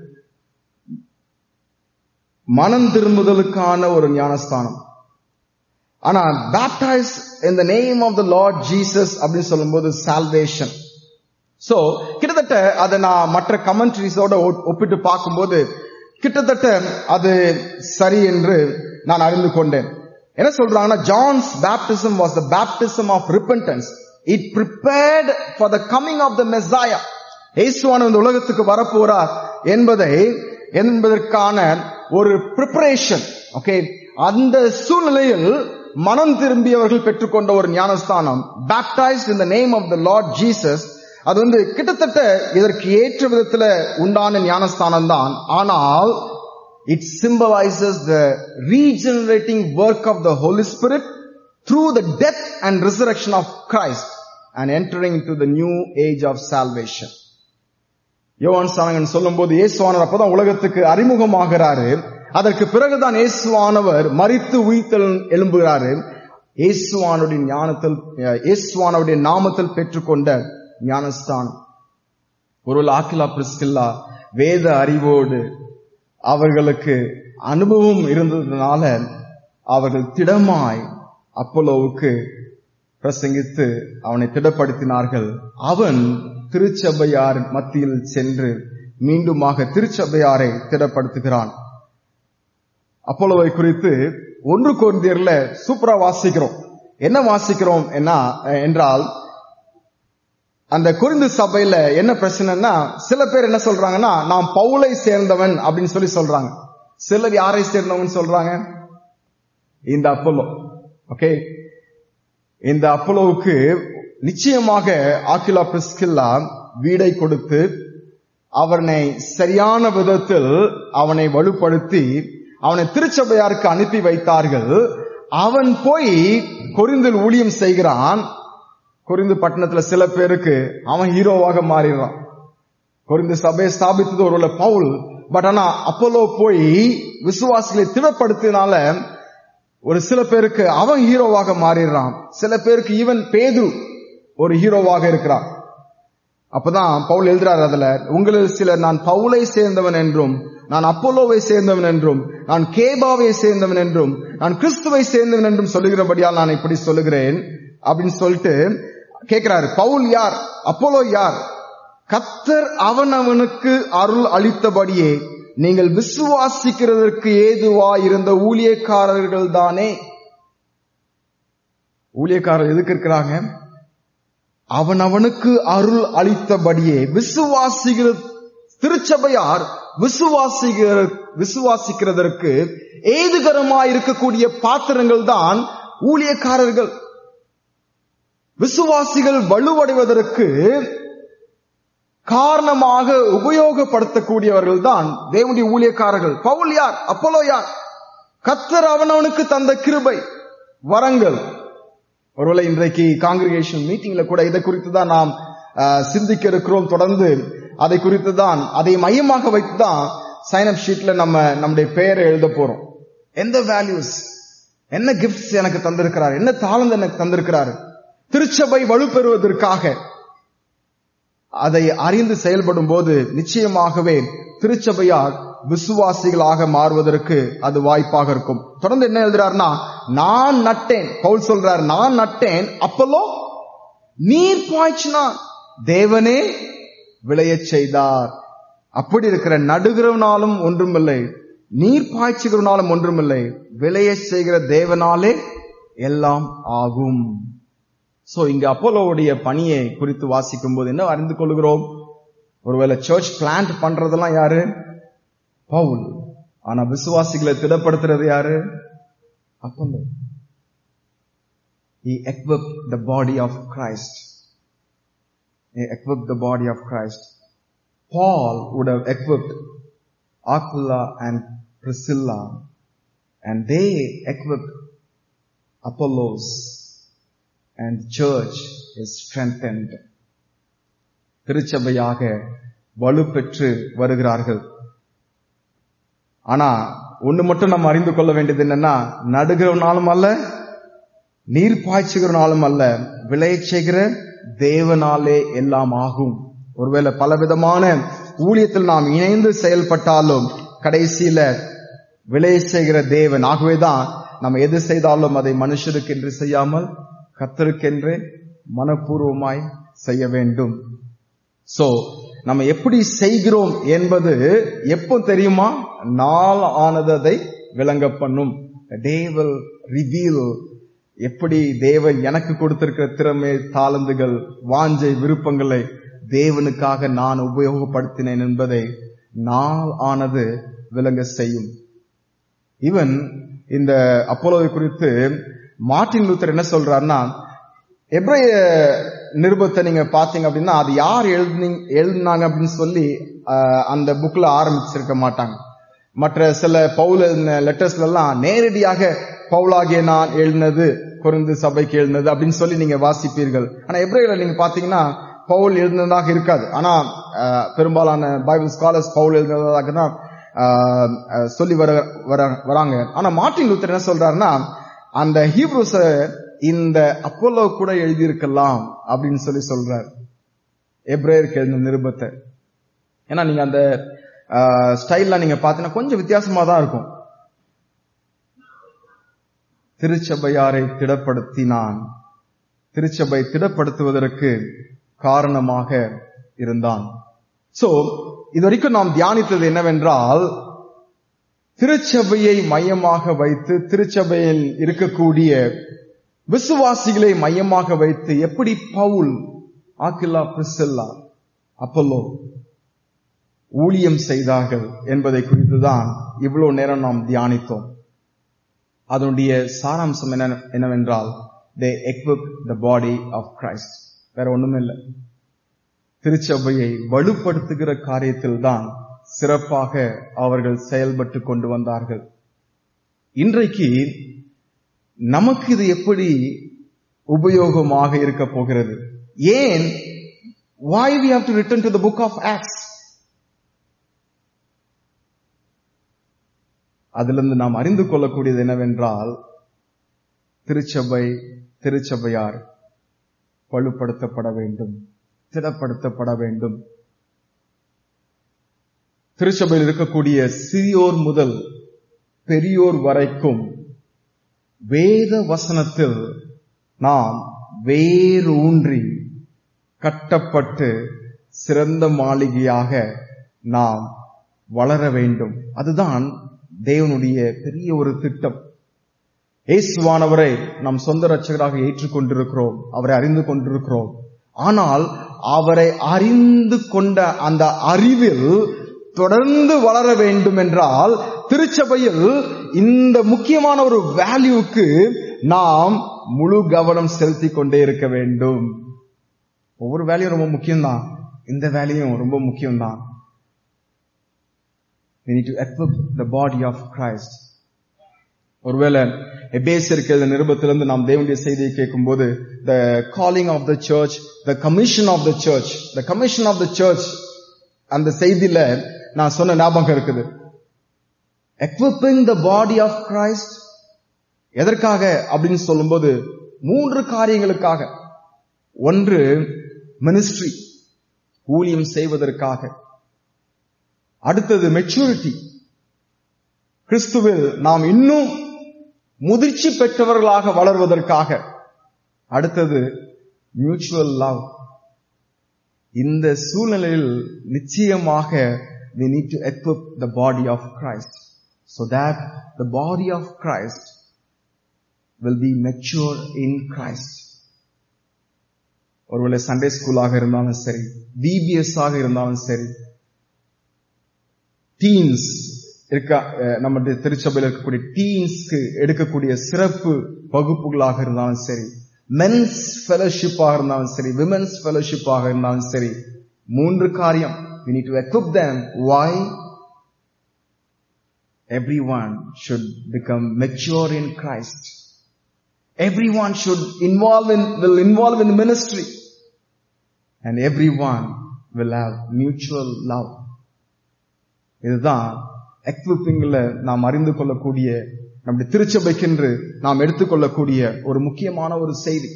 மனம் திரும்புதலுக்கான ஒரு ஞானஸ்தானம் ஆனா baptise in the name of the Lord Jesus அப்படின்னு சொல்லும்போது சால்வேஷன் சோ கிட்டத்தட்ட அதை நான் மற்ற கமெண்ட்ரிஸோட ஒப்பிட்டு பார்க்கும்போது கிட்டத்தட்ட அது சரி என்று நான் அறிந்து கொண்டேன் என்ன சொல்றாங்கன்னா John's baptism was the baptism of repentance it prepared for the coming of the Messiah இயேசுவான இந்த உலகத்துக்கு வரப்போறார் என்பதை என்பதற்கான ஒரு ப்ரிப்பரேஷன் ஓகே அந்த சூழ்நிலையில் மனம் திரும்பியவர்கள் பெற்றுக்கொண்ட ஒரு ஞானஸ்தானம் baptised in the name of the Lord Jesus அது வந்து கிட்டத்தட்ட இதற்கு ஏற்ற விதத்துல உண்டான ஞானஸ்தானம் தான் ஆனால் it symbolizes the regenerating work of the Holy Spirit through the death and resurrection of Christ and entering into the new age of salvation. யோவான் சானகன் சொல்லும் போது இயேசுவானவர் அப்பதான் உலகத்துக்கு அறிமுகமாகிறாரு அதற்கு பிறகுதான் இயேசுவானவர் மறித்து உயிர்த்தல் எழும்புகிறாரு இயேசுவானுடைய ஞானத்தில் இயேசுவானவருடைய நாமத்தில் பெற்றுக்கொண்ட ஞானஸ்தானம் ஒருவேளை ஆக்கிலா பிரிஸ்கில்லா வேத அறிவோடு அவர்களுக்கு அனுபவம் இருந்ததுனால அவர்கள் திடமாய் அப்போலோவுக்கு பிரசங்கித்து அவனை திடப்படுத்தினார்கள் அவன் திருச்சபையார் மத்தியில் சென்று மீண்டுமாக திருச்சபையாரை திடப்படுத்துகிறான் அப்போலோவை குறித்து ஒன்று குழந்தையர்ல சூப்பரா வாசிக்கிறோம் என்ன வாசிக்கிறோம் என்ன என்றால் அந்த குறிந்து சபையில என்ன பிரச்சனைனா சில பேர் என்ன சொல்றாங்கன்னா நான் பவுலை சேர்ந்தவன் அப்படின்னு சொல்லி சொல்றாங்க சிலர் யாரை சேர்ந்தவன் சொல்றாங்க இந்த அப்போலோ ஓகே இந்த அப்போலோவுக்கு நிச்சயமாக ஆக்கிலா பிரிஸ்கில்லா வீடை கொடுத்து அவனை சரியான விதத்தில் அவனை வலுப்படுத்தி அவனை திருச்சபையாருக்கு அனுப்பி வைத்தார்கள் அவன் போய் கொரிந்தில் ஊழியம் செய்கிறான் கொரிந்து பட்டணத்துல சில பேருக்கு அவன் ஹீரோவாக மாறிடுறான் கொரிந்து சபையை ஸ்தாபித்தது ஒரு பவுல் பட் ஆனா அப்போலோ போய் விசுவாசிகளை திடப்படுத்தினால ஒரு சில பேருக்கு அவன் ஹீரோவாக மாறிடுறான் சில பேருக்கு ஈவன் பேது ஒரு ஹீரோவாக இருக்கிறான் அப்பதான் பவுல் எழுதுறார் அதுல உங்களில் சிலர் நான் பவுலை சேர்ந்தவன் என்றும் நான் அப்போலோவை சேர்ந்தவன் என்றும் நான் கேபாவை சேர்ந்தவன் என்றும் நான் கிறிஸ்துவை சேர்ந்தவன் என்றும் சொல்லுகிறபடியால் நான் இப்படி சொல்லுகிறேன் அப்படின்னு சொல்லிட்டு கேட்கிறாரு பவுல் யார் அப்போலோ யார் கத்தர் அவன் அவனுக்கு அருள் அளித்தபடியே நீங்கள் விசுவாசிக்கிறதற்கு ஏதுவா இருந்த ஊழியக்காரர்கள் தானே ஊழியக்காரர் எதுக்கு இருக்கிறாங்க அவன் அவனுக்கு அருள் அளித்தபடியே விசுவாசிகிற திருச்சபையார் விசுவாசிகிற விசுவாசிக்கிறதற்கு ஏதுகரமா இருக்கக்கூடிய பாத்திரங்கள் தான் ஊழியக்காரர்கள் விசுவாசிகள் வலுவடைவதற்கு காரணமாக உபயோகப்படுத்தக்கூடியவர்கள் தான் தேவனுடைய ஊழியக்காரர்கள் பவுல் யார் அப்போலோ யார் கத்தர் அவனவனுக்கு தந்த கிருபை வரங்கள் ஒருவேளை இன்றைக்கு காங்கிரிகேஷன் மீட்டிங்ல கூட இதை குறித்து தான் நாம் சிந்திக்க இருக்கிறோம் தொடர்ந்து அதை குறித்து தான் அதை மையமாக வைத்து தான் சைன் அப் ஷீட்ல நம்ம நம்முடைய பெயரை எழுத போறோம் எந்த வேல்யூஸ் என்ன கிஃப்ட்ஸ் எனக்கு தந்திருக்கிறார் என்ன தாளந்து எனக்கு தந்திருக்கிறாரு திருச்சபை வலுப்பெறுவதற்காக அதை அறிந்து செயல்படும் போது நிச்சயமாகவே திருச்சபையார் விசுவாசிகளாக மாறுவதற்கு அது வாய்ப்பாக இருக்கும் தொடர்ந்து என்ன எழுதுறாருன்னா நான் நட்டேன் பவுல் சொல்றார் நான் நட்டேன் அப்பலோ நீர் பாய்ச்சினான் தேவனே விளையச் செய்தார் அப்படி இருக்கிற நடுகிறவனாலும் ஒன்றுமில்லை நீர் பாய்ச்சுகிறனாலும் ஒன்றுமில்லை விளைய செய்கிற தேவனாலே எல்லாம் ஆகும் சோ இங்க அப்போலோவுடைய பணியை குறித்து வாசிக்கும் போது என்ன அறிந்து கொள்கிறோம் ஒருவேளை சர்ச் பிளான்ட் பண்றதெல்லாம் யாரு பவுல் ஆனா விசுவாசிகளை திடப்படுத்துறது யாரு Apollo He equipped the body of Christ. He equipped the body of Christ. Paul would have equipped Aquila and Priscilla and they equipped Apollos and church is strengthened. திருச்சபையாக வலுப்பெற்று வருகிறார்கள் ஆனா ஒண்ணு மட்டும் நம்ம அறிந்து கொள்ள வேண்டியது என்னன்னா நடுகிறவனாலும் அல்ல நீர் பாய்ச்சுகிறனாலும் அல்ல விளையச் செய்கிற தேவனாலே எல்லாம் ஆகும் ஒருவேளை பலவிதமான ஊழியத்தில் நாம் இணைந்து செயல்பட்டாலும் கடைசியில விளைய செய்கிற தேவன் ஆகவேதான் நம்ம எது செய்தாலும் அதை மனுஷருக்கு என்று செய்யாமல் கத்தருக்கென்று மனப்பூர்வமாய் செய்ய வேண்டும் சோ நம்ம எப்படி செய்கிறோம் என்பது எப்போ தெரியுமா நாள் ஆனது அதை விளங்க பண்ணும் டே வில் ரிவீல் எப்படி தேவன் எனக்கு கொடுத்திருக்கிற திறமை தாளந்துகள் வாஞ்சை விருப்பங்களை தேவனுக்காக நான் உபயோகப்படுத்தினேன் என்பதை நாள் ஆனது விளங்க செய்யும் ஈவன் இந்த அப்போலோவை குறித்து மார்ட்டின் லூத்தர் என்ன சொல்றாருன்னா எப்ரைய நிருபத்தை நீங்க பாத்தீங்க அப்படின்னா அது யார் எழுதி எழுதினாங்க அப்படின்னு சொல்லி ஆஹ், அந்த புக்ல ஆரம்பிச்சிருக்க மாட்டாங்க மற்ற சில பவுல் எழுதின லெட்டர்ஸ்ல எல்லாம் நேரடியாக பவுலாகிய நான் எழுதினது குறைந்து சபைக்கு எழுதினது அப்படின்னு சொல்லி நீங்க வாசிப்பீர்கள் ஆனா எப்ரையில நீங்க பாத்தீங்கன்னா பவுல் எழுதினதாக இருக்காது ஆனா ஆஹ், பெரும்பாலான பைபிள் ஸ்காலர்ஸ் பவுல் எழுதினதாக தான் ஆஹ், ஆஹ், சொல்லி வர வர- வராங்க ஆனா மார்ட்டின் லூத்தர் என்ன சொல்றாருன்னா அந்த ஹீப்ரூஸ இந்த அப்போலோ கூட எழுதியிருக்கலாம் அப்படின்னு சொல்லி சொல்றார் எப்ரேயருக்கு எழுதின நிருபத்தை ஏன்னா நீங்க அந்த ஸ்டைல்ல நீங்க பாத்தீங்கன்னா கொஞ்சம் வித்தியாசமா தான் இருக்கும் திருச்சபையாரை திடப்படுத்தினான் திருச்சபை திடப்படுத்துவதற்கு காரணமாக இருந்தான் சோ இதுவரைக்கும் நாம் தியானித்தது என்னவென்றால் திருச்சபையை மையமாக வைத்து திருச்சபையில் இருக்கக்கூடிய விசுவாசிகளை மையமாக வைத்து எப்படி பவுல் ஆக்கில்லா பிரிசில்லா அப்பல்லோ ஊழியம் செய்தார்கள் என்பதை குறித்துதான் இவ்வளவு நேரம் நாம் தியானித்தோம் அதனுடைய சாராம்சம் என்ன என்னவென்றால் they equip the body of Christ வேற ஒண்ணுமே இல்லை திருச்சபையை வலுப்படுத்துகிற காரியத்தில் தான் சிறப்பாக அவர்கள் செயல்பட்டு கொண்டு வந்தார்கள் இன்றைக்கு நமக்கு இது எப்படி உபயோகமாக இருக்க போகிறது ஏன் why we have to return to the book of acts அதிலிருந்து நாம் அறிந்து கொள்ளக்கூடியது என்னவென்றால் திருச்சபை திருச்சபையார் வலுப்படுத்தப்பட வேண்டும் திடப்படுத்தப்பட வேண்டும் திருச்சபையில் இருக்கக்கூடிய சிறியோர் முதல் பெரியோர் வரைக்கும் வேத வசனத்தில் நாம் வேரூன்றி கட்டப்பட்டு சிறந்த மாளிகையாக நாம் வளர வேண்டும் அதுதான் தேவனுடைய பெரிய ஒரு திட்டம் இயேசுவானவரை நம் சொந்த ரட்சகராக ஏற்றுக்கொண்டிருக்கிறோம் அவரை அறிந்து கொண்டிருக்கிறோம் ஆனால் அவரை அறிந்து கொண்ட அந்த அறிவில் தொடர்ந்து வளர வேண்டும் என்றால் திருச்சபையில் இந்த முக்கியமான ஒரு வேல்யூக்கு நாம் முழு கவனம் செலுத்தி கொண்டே இருக்க வேண்டும் ஒவ்வொரு வேலையும் ரொம்ப முக்கியம்தான் இந்த வேலையும் ரொம்ப முக்கியம்தான் We need to equip the body of Christ. ஒருவேளை எபேசியருக்கு எழுதின நிருபத்திலிருந்து நாம் தேவனுடைய செய்தியை கேட்கும்போது the calling of the church the commission of the church the commission of the church அந்த செய்தியில நான் சொன்ன ஞாபகம் இருக்குது equipping the body of Christ எதற்காக அப்படின்னு சொல்லும்போது மூன்று காரியங்களுக்காக ஒன்று மினிஸ்ட்ரி ஊழியம் செய்வதற்காக அடுத்தது மெச்சூரிட்டி கிறிஸ்துவில் நாம் இன்னும் முதிர்ச்சி பெற்றவர்களாக வளர்வதற்காக அடுத்தது மியூச்சுவல் லவ் இந்த சூழ்நிலையில் நிச்சயமாக we need to equip the body of Christ so that the body of Christ will be mature in Christ. ஒருவேளை சண்டே ஸ்கூலாக இருந்தாலும் சரி பிபிஎஸ் ஆக இருந்தாலும் சரி டீன்ஸ் இருக்க அஹ், நம்முடைய திருச்சபையில் இருக்கக்கூடிய டீன்ஸ்க்கு எடுக்கக்கூடிய சிறப்பு வகுப்புகளாக இருந்தாலும் சரி மென்ஸ் ஃபெலோஷிப்பாக இருந்தாலும் சரி விமென்ஸ் ஃபெலோஷிப்பாக இருந்தாலும் சரி மூன்று காரியம் we need to equip them why everyone should become mature in Christ everyone should involve in will involve in ministry and everyone will have mutual love இதுதான் எக்விப்பிங்ல நாம் அறிந்து கொள்ளக்கூடிய நம்முடைய திருச்சபைக்கென்று நாம் எடுத்துக்கொள்ளக்கூடிய ஒரு முக்கியமான ஒரு செய்தி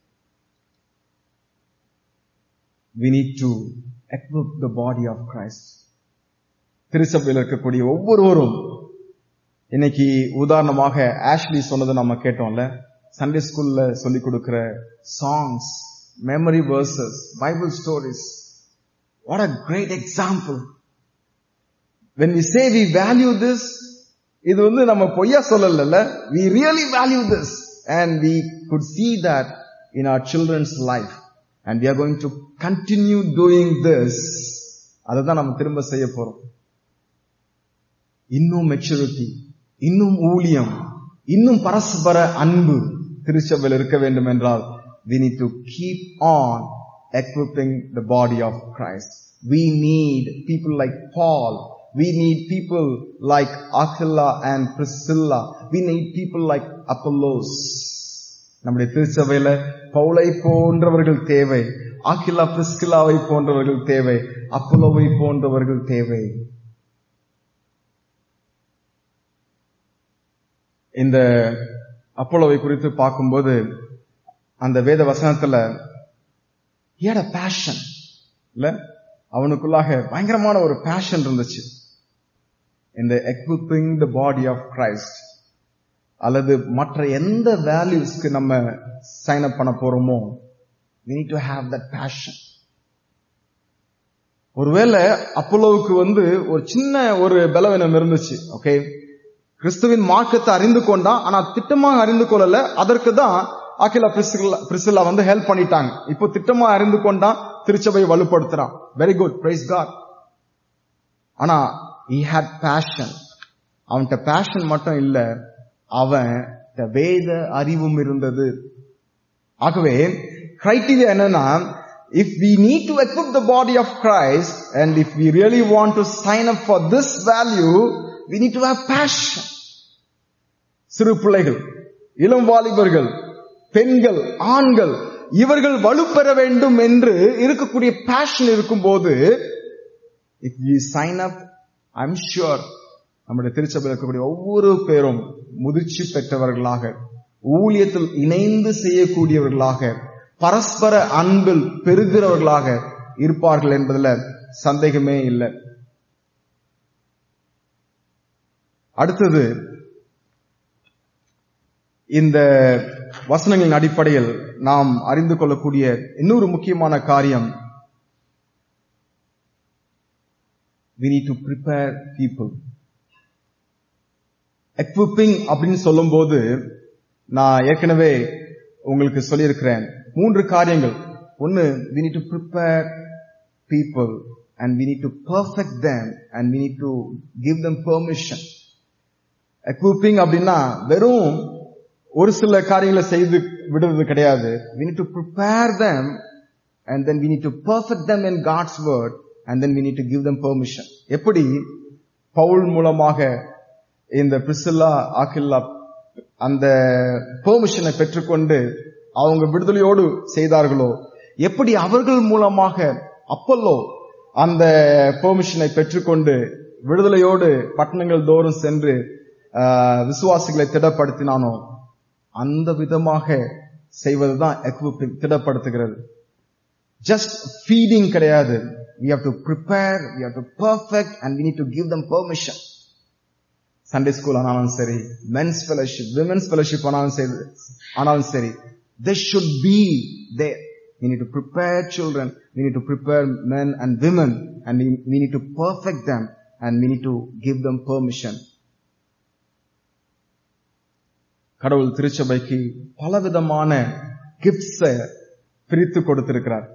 we need to equip the body of Christ திருச்சபையில் இருக்கக்கூடிய ஒவ்வொருவரும் இன்னைக்கு உதாரணமாக ஆஷ்லி சொன்னதை நம்ம கேட்டோம்ல சண்டே ஸ்கூல்ல சொல்லி கொடுக்கிற songs memory verses Bible stories what a great example when we say we value this இது வந்து நம்ம பொய்யா சொல்லல we really value this and we could see that in our children's life and we are going to continue doing this அதை தான் நம்ம திரும்ப செய்ய போறோம் இன்னும் மெச்சூரிட்டி இன்னும் ஊழியம் இன்னும் பரஸ்பர அன்பு திருச்சபையில் இருக்க வேண்டும் என்றால் we need to keep on equipping the body of Christ. We need people like Paul. We need people like Aquila and Priscilla. We need people like Apollos. நம்முடைய திருச்சபையில பவுலை போன்றவர்கள் தேவை ஆக்கிலா பிரிஸ்கிலாவை போன்றவர்கள் தேவை அப்போலோவை போன்றவர்கள் தேவை இந்த அப்போலோவை குறித்து பார்க்கும்போது அந்த வேத வசனத்துல he had a passion இல்ல அவனுக்குள்ளாக பயங்கரமான ஒரு பேஷன் இருந்துச்சு இந்த equipping the body of Christ அல்லது மற்ற எந்த வேல்யூஸ்க்கு நம்ம சைன் அப் பண்ண போறோமோ we need to have that passion ஒருவேளை அப்போலோவுக்கு வந்து ஒரு சின்ன ஒரு பலவீனம் இருந்துச்சு ஓகே கிறிஸ்துவின் மார்க்கத்தை அறிந்து கொண்டான் ஆனா திட்டமாக அறிந்து கொள்ளல அதற்கு தான் ஆக்கிலா பிரிசில்லா பிரிசில்லா வந்து ஹெல்ப் பண்ணிட்டாங்க இப்போ திட்டமா அறிந்து கொண்டான் திருச்சபையை வலுப்படுத்துறான் வெரி குட் பிரைஸ் காட் ஆனா he had passion அவன்கிட்ட பேஷன் மட்டும் இல்ல அவன் வேத அறிவும் இருந்தது ஆகவே கிரைட்டீரியா என்னன்னா if we need to equip the body of Christ and if we really want to sign up for this value we need to have passion சிறு பிள்ளைகள் இளம் வாலிபர்கள் பெண்கள் ஆண்கள் இவர்கள் வலுப்பெற வேண்டும் என்று இருக்கக்கூடிய பேஷன் இருக்கும்போது if we sign up I'm sure நம்முடைய திருச்சபையில் இருக்கக்கூடிய ஒவ்வொரு பேரும் முதிர்ச்சி பெற்றவர்களாக ஊழியத்தில் இணைந்து செய்யக்கூடியவர்களாக பரஸ்பர அன்பில் பெருகிறவர்களாக இருப்பார்கள் என்பதுல சந்தேகமே இல்லை அடுத்தது இந்த வசனங்களின் அடிப்படையில் நாம் அறிந்து கொள்ளக்கூடிய இன்னொரு முக்கியமான காரியம் we need to prepare people equipping அப்படின்னு சொல்லும்போது நான் ஏற்கனவே உங்களுக்கு சொல்லியிருக்கிறேன் மூன்று காரியங்கள் ஒன்னு we need to prepare people and we need to perfect them and we need to give them permission equipping அப்படின்னா வெறும் ஒரு சில காரியங்களை செய்து விடுறது கிடையாது we need to prepare them and then we need to perfect them in God's word and then we need to give them permission எப்படி பவுல் மூலமாக இந்த பிரிசில்லா ஆக்கில்லா அந்த பெர்மிஷனை பெற்றுக்கொண்டு அவங்க விடுதலையோடு செய்தார்களோ எப்படி அவர்கள் மூலமாக அப்பல்லோ அந்த பெர்மிஷனை பெற்றுக்கொண்டு விடுதலையோடு பட்டணங்கள் தோறும் சென்று ஆஹ், விசுவாசிகளை திடப்படுத்தினானோ அந்த விதமாக செய்வதுதான் equipping திடப்படுத்துகிறது ஜஸ்ட் ஃபீடிங் கிடையாது we have to prepare we have to perfect and we need to give them permission Sunday school ஆனாலும் சரி மென்ஸ் ஃபெலோஷிப் விமென்ஸ் ஃபெலோஷிப் ஆனாலும் சரி ஆனாலும் சரி they should be there we need to prepare children we need to prepare men and women and we, we need to perfect them and we need to give them permission கடவுள் திருச்சபைக்கு பலவிதமான gifts பிரித்து கொடுத்திருக்கிறார்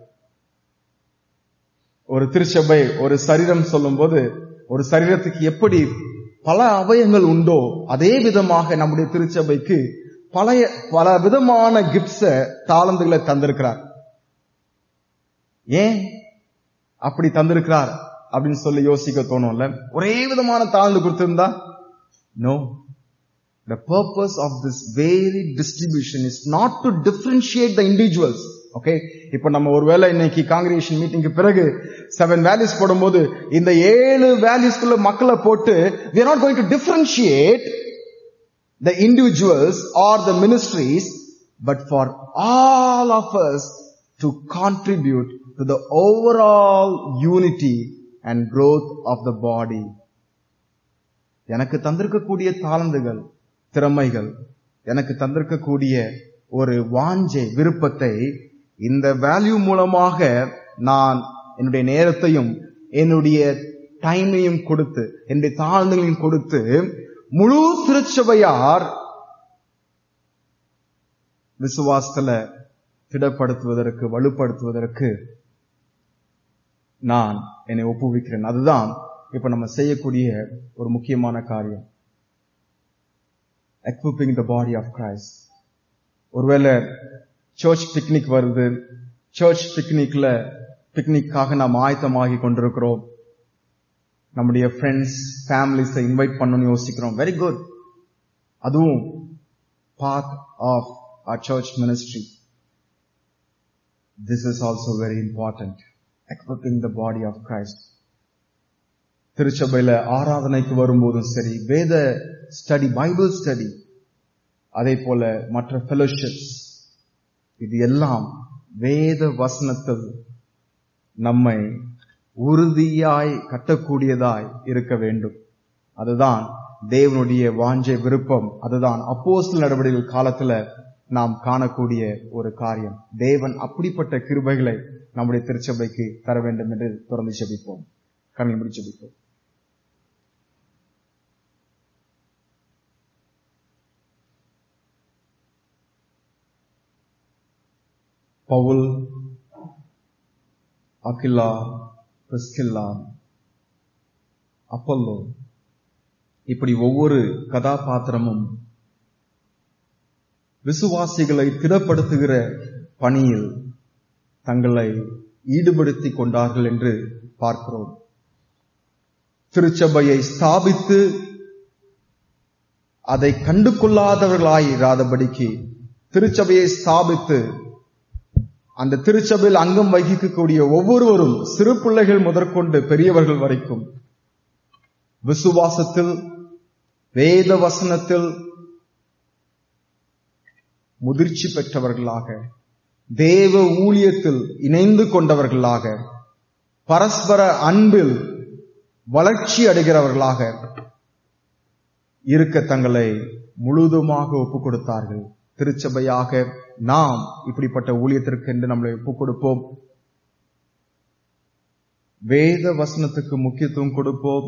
ஒரு திருச்சபை ஒரு சரீரம் சொல்லும்போது ஒரு சரீரத்துக்கு எப்படி பல அவயங்கள் உண்டோ அதே விதமாக நம்முடைய திருச்சபைக்கு பழைய பல விதமான கிஃப்ட்ஸ தாளந்துகளை தந்திருக்கிறார் ஏன் அப்படி தந்திருக்கிறார் அப்படின்னு சொல்லி யோசிக்க தோணும்ல ஒரே விதமான தாழ்ந்து கொடுத்திருந்தா no The purpose of this very distribution is not to differentiate the individuals. Okay இப்ப நம்ம ஒருவேளை இன்னைக்கு காங்கிரேஷன் மீட்டிங்க்கு பிறகு செவன் வேல்யூஸ் போடும்போது இந்த ஏழு வேல்யூஸ்குள்ள மக்களை போட்டு we are not going to differentiate the individuals or the ministries but for all of us to contribute to the overall unity and growth of the body எனக்கு தந்திருக்கக்கூடிய தாளந்துகள் திறமைகள் எனக்கு தந்திருக்கக்கூடிய ஒரு வாஞ்சை விருப்பத்தை இந்த வேல்யூ மூலமாக நான் என்னுடைய நேரத்தையும் என்னுடைய டைமையும் கொடுத்து என்னுடைய தாழ்ந்துகளையும் கொடுத்து முழு திருச்சபையார் விசுவாசத்துல திடப்படுத்துவதற்கு வலுப்படுத்துவதற்கு நான் என்னை ஒப்புவிக்கிறேன் அதுதான் இப்ப நம்ம செய்யக்கூடிய ஒரு முக்கியமான காரியம் equipping the body of Christ. ஒருவேளை சர்ச் பிக்னிக் வருது சர்ச் பிக்னிக்ல பிக்னிக்காக நாம் ஆயத்தமாகி கொண்டிருக்கிறோம் நம்முடைய ஃப்ரெண்ட்ஸ் ஃபேமிலிஸ இன்வைட் பண்ணணும்னு யோசிக்கிறோம் வெரி குட் அதுவும் part of our church ministry this is also very important equipping the body of Christ. திருச்சபையில ஆராதனைக்கு வரும்போதும் சரி வேத ஸ்டடி பைபிள் ஸ்டடி அதே போல மற்ற ஃபெலோஷிப்ஸ் இது எல்லாம் வேத வசனத்தில் நம்மை உறுதியாய் கட்டக்கூடியதாய் இருக்க வேண்டும் அதுதான் தேவனுடைய வாஞ்சை விருப்பம் அதுதான் அப்போஸ்தல நடவடிக்கைகள் காலத்துல நாம் காணக்கூடிய ஒரு காரியம் தேவன் அப்படிப்பட்ட கிருபைகளை நம்முடைய திருச்சபைக்கு தர வேண்டும் என்று தொடர்ந்து ஜெபிப்போம் கண்ணை முடி ஜெபிப்போம் பவுல் அகிலா பிரிஸ்கில்லா அப்பல்லோ இப்படி ஒவ்வொரு கதாபாத்திரமும் விசுவாசிகளை திடப்படுத்துகிற பணியில் தங்களை ஈடுபடுத்திக் கொண்டார்கள் என்று பார்க்கிறோம் திருச்சபையை ஸ்தாபித்து அதை கண்டு கொள்ளாதவர்களாயிராதபடிக்கு திருச்சபையை ஸ்தாபித்து அந்த திருச்சபையில் அங்கம் வகிக்கக்கூடிய ஒவ்வொருவரும் சிறு பிள்ளைகள் முதற்கொண்டு பெரியவர்கள் வரைக்கும் விசுவாசத்தில் வேத வசனத்தில் முதிர்ச்சி பெற்றவர்களாக தேவ ஊழியத்தில் இணைந்து கொண்டவர்களாக பரஸ்பர அன்பில் வளர்ச்சி அடைகிறவர்களாக இருக்க தங்களை முழுதுமாக ஒப்புக் கொடுத்தார்கள் திருச்சபையாக நாம் இப்படிப்பட்ட ஊழியத்திற்கு என்று நம்மளை ஒப்புக் கொடுப்போம் வேத வசனத்துக்கு முக்கியத்துவம் கொடுப்போம்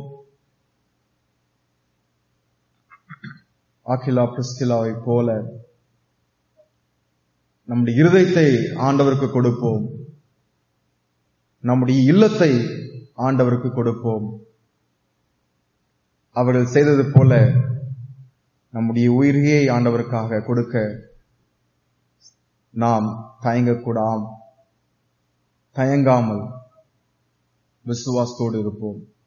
அகிலா பிரிஸ்கிலாவை போல நம்முடைய இருதயத்தை ஆண்டவருக்கு கொடுப்போம் நம்முடைய இல்லத்தை ஆண்டவருக்கு கொடுப்போம் அவர்கள் செய்தது போல நம்முடைய உயிரையே ஆண்டவருக்காக கொடுக்க நாம் தயங்கக்கூடாம் தயங்காமல் விசுவாசத்தோடு இருப்போம்